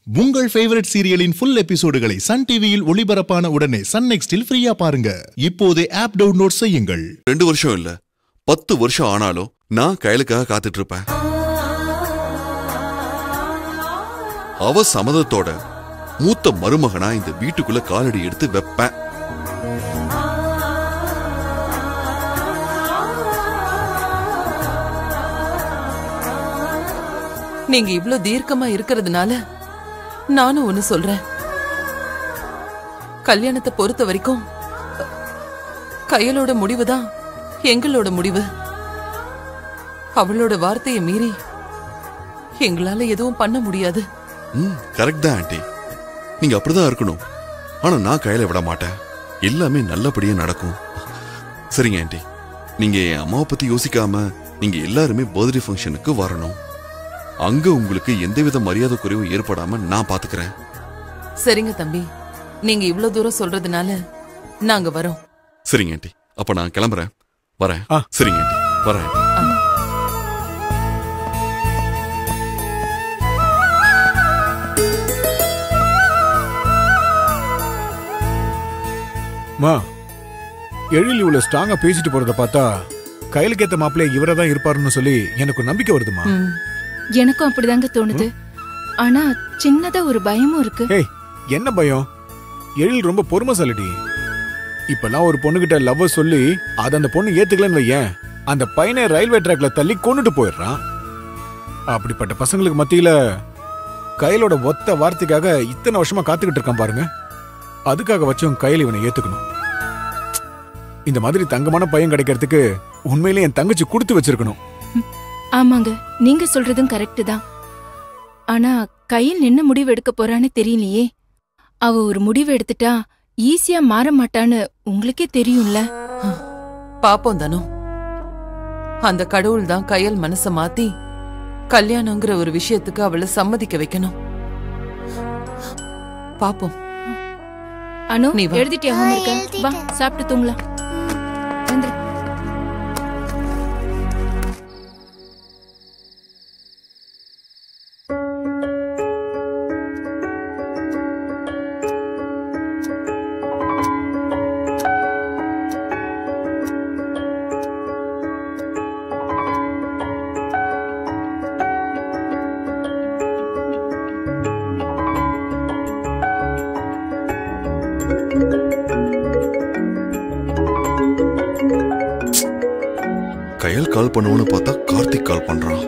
உங்கள் ஃபேவரட் சீரியலின் ஃபுல் எபிசோடுகளை சன் டிவியில் ஒளிபரப்பான உடனே சன் நெக்ஸ்டில் ஃப்ரீயா பாருங்க இப்போதே ஆப் டவுன்லோட் செய்யுங்கள் ரெண்டு வருஷம் இல்ல பத்து வருஷம் ஆனாலும் நான் கையலுக்காக காத்துட்டு இருப்பேன் அவ சம்மதத்தோட மூத்த மருமகனா இந்த வீட்டுக்குள்ள காலடி எடுத்து வைப்பேன் நீங்க இவ்ளோ தீர்க்கமா இருக்கிறதுனால நானும் ஒண்ணு சொல்றேன் கல்யாணத்தை பொறுத்த வரைக்கும் கையலோட முடிவு தான் எங்களோட முடிவு அவளோட வார்த்தையை மீறி எங்களால எதுவும் பண்ண முடியாது ம் கரெக்ட் தான் ஆண்டி நீங்க அப்படிதான் இருக்கணும் ஆனா நான் கையில விட மாட்டேன் எல்லாமே நல்லபடியா நடக்கும் சரிங்க ஆண்டி நீங்க என் அம்மாவை பத்தி யோசிக்காம நீங்க எல்லாருமே பர்த்டே ஃபங்க்ஷனுக்கு வரணும் அங்க உங்களுக்கு எந்தவித மரியாதை குறைவும் ஏற்படாம நான் பாத்துக்கிறேன் சரிங்க தம்பி நீங்க இவ்ளோ தூரம் சொல்றதுனால நாங்க வரோம் சரிங்க ஆண்டி அப்ப நான் கிளம்புறேன் வரேன் ஆ. சரிங்க ஆண்டி வரேன் ஆண்டி. மா எழில் இவ்வளவு ஸ்ட்ராங்கா பேசிட்டு போறத பார்த்தா கையிலுக்கு ஏத்த மாப்பிள்ளை இவரை தான் இருப்பாருன்னு சொல்லி எனக்கு ஒரு நம்பிக்கை வருதுமா ம். எனக்கும் அப்படிதாங்க தோணுது ஆனா சின்னதா ஒரு பயமும் இருக்கு ஏய் என்ன பயம் எழில் ரொம்ப பொறுமைசாலிடி இப்பெல்லாம் ஒரு பொண்ணுகிட்ட லவ் சொல்லி அதை அந்த பொண்ணு ஏத்துக்கலன்னு வையேன் அந்த பையனை ரயில்வே ட்ராக்ல தள்ளி கொண்டுட்டு போயிடுறான் அப்படிப்பட்ட பசங்களுக்கு மத்தியில கையிலோட ஒத்த வார்த்தைக்காக இத்தனை வருஷமா காத்துக்கிட்டு இருக்கான் பாருங்க அதுக்காக வச்சும் கையில் இவனை ஏத்துக்கணும் இந்த மாதிரி தங்கமான பையன் கிடைக்கிறதுக்கு உண்மையிலே என் தங்கச்சி கொடுத்து வச்சிருக்கணும் ஆமாங்க நீங்க சொல்றதும் கரெக்ட் தான் ஆனா கையில் என்ன முடிவு எடுக்க போறான்னு தெரியலையே அவ ஒரு முடிவு எடுத்துட்டா ஈஸியா மாற மாட்டான்னு உங்களுக்கே தெரியும்ல பாப்போம் தனு அந்த கடவுள் தான் கையல் மனச மாத்தி கல்யாணங்கிற ஒரு விஷயத்துக்கு அவளை சம்மதிக்க வைக்கணும் பாப்போம் அனு நீ வா. எழுதிட்டியா ஹோம்ஒர்க்க வா சாப்பிட்டு தூங்கலாம் வந்துரு. கையல் கால் பண்ணுவோன்னு பார்த்தா கார்த்திக் கால் பண்றான்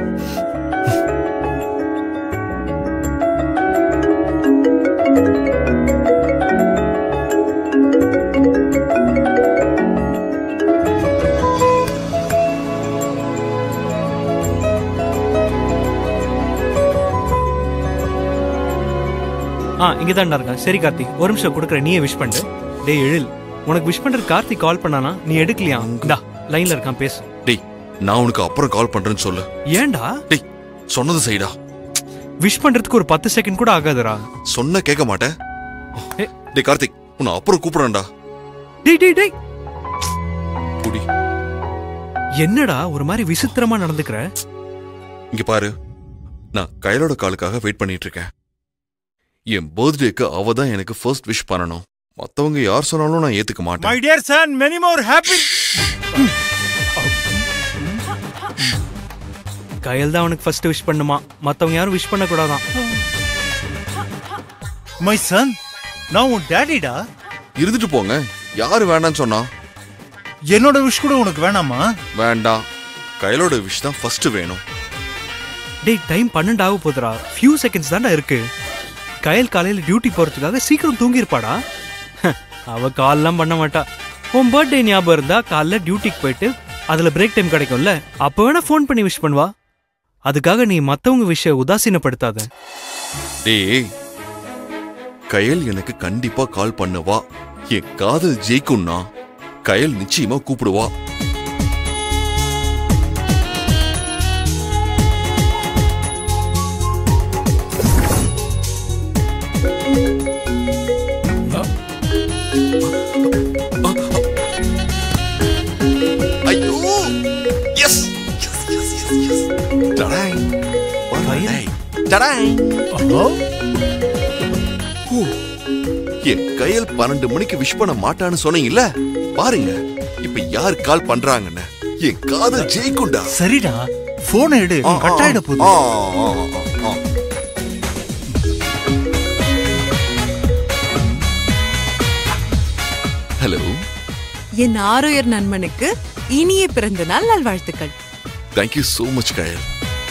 ஆ இங்கே தான்டா இருக்கேன் சரி கார்த்திக் ஒரு நிமிஷம் கொடுக்குறேன் நீயே விஷ் பண்ணு டேய் எழில் உனக்கு விஷ் பண்ணுறது கார்த்திக் கால் பண்ணானா நீ எடுக்கலையா இந்தா லைனில் இருக்கான் பேசு டேய் நான் உனக்கு அப்புறம் கால் பண்றேன்னு சொல்லு ஏன்டா டேய் சொன்னது செய்டா விஷ் பண்ணுறதுக்கு ஒரு பத்து செகண்ட் கூட ஆகாதுடா சொன்ன கேட்க மாட்டேன் ஏ. டேய் கார்த்திக் உன்னை அப்புறம் கூப்பிடுறேன்டா டேய் டேய் டேய் குடி என்னடா ஒரு மாதிரி விசித்திரமா நடந்துக்கிற இங்க பாரு நான் கையலோட காலுக்காக வெயிட் பண்ணிட்டு இருக்கேன் என் பர்த்டேக்கு அவ தான் எனக்கு ஃபர்ஸ்ட் விஷ் பண்ணணும் மத்தவங்க யார் சொன்னாலும் நான் ஏத்துக்க மாட்டேன் My dear son, many more happy. கையல் தான் அவனுக்கு ஃபர்ஸ்ட் விஷ் பண்ணுமா மற்றவங்க யாரும் விஷ் பண்ணக்கூடாதான் My son, நான் உன் டேடிடா இருந்துட்டு போங்க யாரு வேண்டாம்னு சொன்னா என்னோட விஷ் கூட உனக்கு வேணாமா வேண்டாம் கையலோட விஷ் தான் ஃபர்ஸ்ட் வேணும் டேய் டைம் பன்னெண்டு ஆக போதுடா ஃபியூ செகண்ட்ஸ் தான்டா இருக்கு கயல் காலையில் டியூட்டி போகிறதுக்காக சீக்கிரம் தூங்கியிருப்பாடா அவ கால்லாம் பண்ண மாட்டா உன் பர்த்டே ஞாபகம் இருந்தா காலைல டியூட்டிக்கு போயிட்டு அதில் பிரேக் டைம் கிடைக்கும்ல அப்போ வேணா ஃபோன் பண்ணி விஷ் பண்ணுவா அதுக்காக நீ மற்றவங்க விஷயம் உதாசீனப்படுத்தாத டேய் கயல் எனக்கு கண்டிப்பா கால் பண்ணுவா என் காதல் ஜெயிக்கும்னா கயல் நிச்சயமா கூப்பிடுவா ஐயோ yes yes yes yes yes டடாய் டடாய் என் கையல் பன்னெண்டு மணிக்கு விஷ் பண்ண மாட்டான்னு சொன்னீங்கல்ல பாருங்க இப்ப யார் கால் பண்றாங்கன்னு என் காதல் ஜெயிக்குண்டா சரிடா போனை எடு ஆ, கட் ஆயிட ஆ, போகுது ஆ, ஆ, ஆ, ஆ. ஹலோ என் ஆரோயர் நண்பனுக்கு இனிய பிறந்த நாள் நல்வாழ்த்துக்கள் தேங்க்யூ so மச் கயல்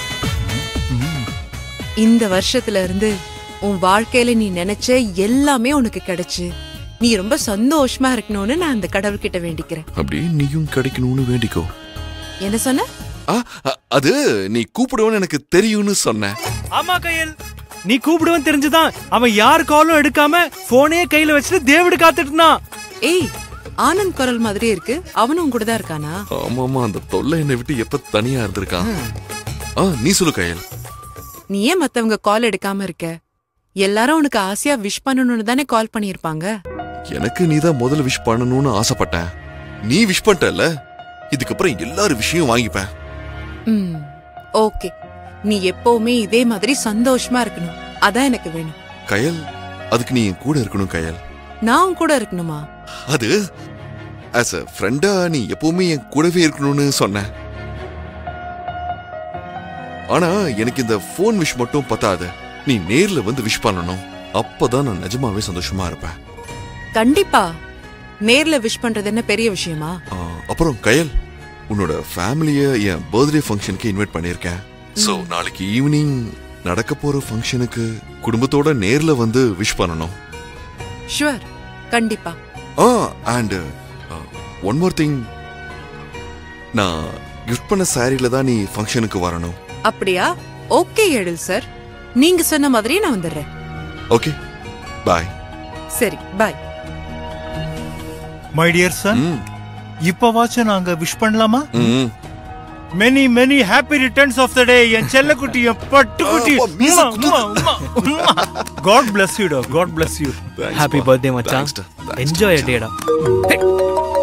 இந்த வருஷத்துல இருந்து உன் வாழ்க்கையில நீ நினைச்ச எல்லாமே உனக்கு கிடைச்சு நீ ரொம்ப சந்தோஷமா இருக்கணும்னு நான் அந்த கடவுள்கிட்ட வேண்டிக்கிறேன் அப்படியே நீயும் கிடைக்கணும்னு வேண்டிக்கோ என்ன சொன்ன ஆ, அ- அது நீ கூப்பிடுவேன்னு எனக்கு தெரியும்னு சொன்னேன் ஆமா கையல் நீ கூப்பிடுவன் தெரிஞ்சுதான் அவன் யார் காலும் எடுக்காம போனே கையில வச்சுட்டு தேவடு காத்துட்டு இருந்தான் ஏய் ஆனந்த் குரல் மாதிரி இருக்கு அவனும் உன் கூட தான் இருக்கானா ஆமாமா அந்த தொல்லை என்னை விட்டு எப்ப தனியா இருந்திருக்கான் ஆ நீ சொல்லு கயல் நீ ஏன் மத்தவங்க கால் எடுக்காம இருக்க எல்லாரும் உனக்கு ஆசையா விஷ் பண்ணணும்னு தானே கால் பண்ணியிருப்பாங்க எனக்கு நீ தான் முதல்ல விஷ் பண்ணணும்னு ஆசைப்பட்டேன் நீ விஷ் பண்ணிட்டல இதுக்கப்புறம் எல்லாரும் விஷயம் வாங்கிப்பேன் ம் ஓகே நீ எப்பவுமே இதே மாதிரி சந்தோஷமா இருக்கணும் அதான் எனக்கு வேணும் கயல் அதுக்கு நீ என் கூட இருக்கணும் கயல் நான் உன் கூட இருக்கணுமா அது ஆஸ் அ ஃப்ரெண்டா நீ எப்பவுமே என் கூடவே இருக்கணும்னு சொன்ன ஆனா எனக்கு இந்த ஃபோன் விஷ் மட்டும் பத்தாது நீ நேர்ல வந்து விஷ் பண்ணணும் அப்பதான் நான் நிஜமாவே சந்தோஷமா இருப்பேன் கண்டிப்பா நேர்ல விஷ் பண்றது என்ன பெரிய விஷயமா ஆ, அப்புறம் கயல் உன்னோட ஃபேமிலிய என் பர்த்டே ஃபங்க்ஷனுக்கு இன்வைட் பண்ணியிருக்கேன் சோ நாளைக்கு ஈவினிங் நடக்க போற ஃபங்க்ஷனுக்கு குடும்பத்தோட நேர்ல வந்து விஷ் பண்ணணும் ஷுவர் கண்டிப்பா ஆ அண்ட் ஒன் மோர் திங் நான் கிஃப்ட் பண்ண சாரியில தான் நீ ஃபங்க்ஷனுக்கு வரணும் அப்படியா ஓகே எழில் சார் நீங்க சொன்ன மாதிரி நான் வந்துடுறேன் ஓகே பாய் சரி பாய் மை டியர் சன் ம் இப்பவாச்சும் நாங்க விஷ் பண்ணலாமா ம் many many happy returns of the day என் செல்லக்குட்டி என் பட்டுக்குட்டி அப்பா, மீசை காட் bless you டா God bless you Thanks, happy பா. பர்த்டே மச்சான் Thanks டா, thanks என்ஜாய் மச்சான். டேடா